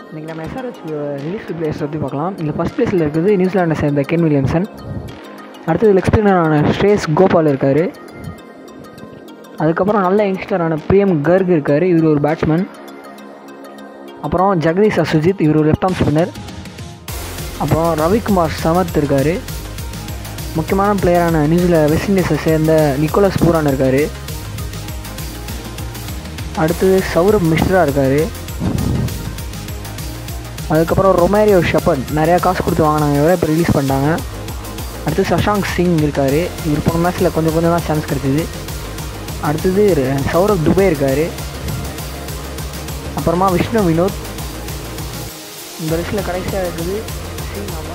இன்றைக்கி நம்ம SRH release players பற்றி பார்க்கலாம் இதில் ஃபஸ்ட் பிளேஸில் இருக்குது நியூசிலாண்டை சேர்ந்த கென் வில்லியம்சன் அடுத்தது லெக் ஸ்பின்னரான ஸ்ரேஸ் கோபால் இருக்கார் அதுக்கப்புறம் நல்ல யங்ஸ்டரான பிரியம் கர்க் இருக்கார் இவர் ஒரு பேட்ஸ்மேன் அப்புறம் ஜெகதீஷ் சுஜித் இவர் ஒரு லெஃப்ட் ஆர்ம் ஸ்பின்னர் அப்புறம் ரவிக்குமார் சமத் இருக்கார் முக்கியமான பிளேயரான நியூசில வெஸ்ட் இண்டீஸை சேர்ந்த நிக்கோலஸ் பூரான் இருக்கார் அடுத்தது சௌரப் மிஸ்ரா இருக்கார் அதுக்கப்புறம் ரொமேரியோ ஷெப்பர்ட் நிறையா காசு கொடுத்து வாங்கினாங்க இவரை இப்போ ரிலீஸ் பண்ணிட்டாங்க அடுத்து சஷாங்க் சிங் இருக்கார் இவர் போன மேட்ச்சில் கொஞ்சம் கொஞ்சம் தான் சான்ஸ் கிடச்சிது அடுத்தது சௌரப் துபே இருக்கார் அப்புறமா விஷ்ணு வினோத் இந்த லிஸ்ட்டில் கடைசியாக இருக்குது சிங் ஆமாம்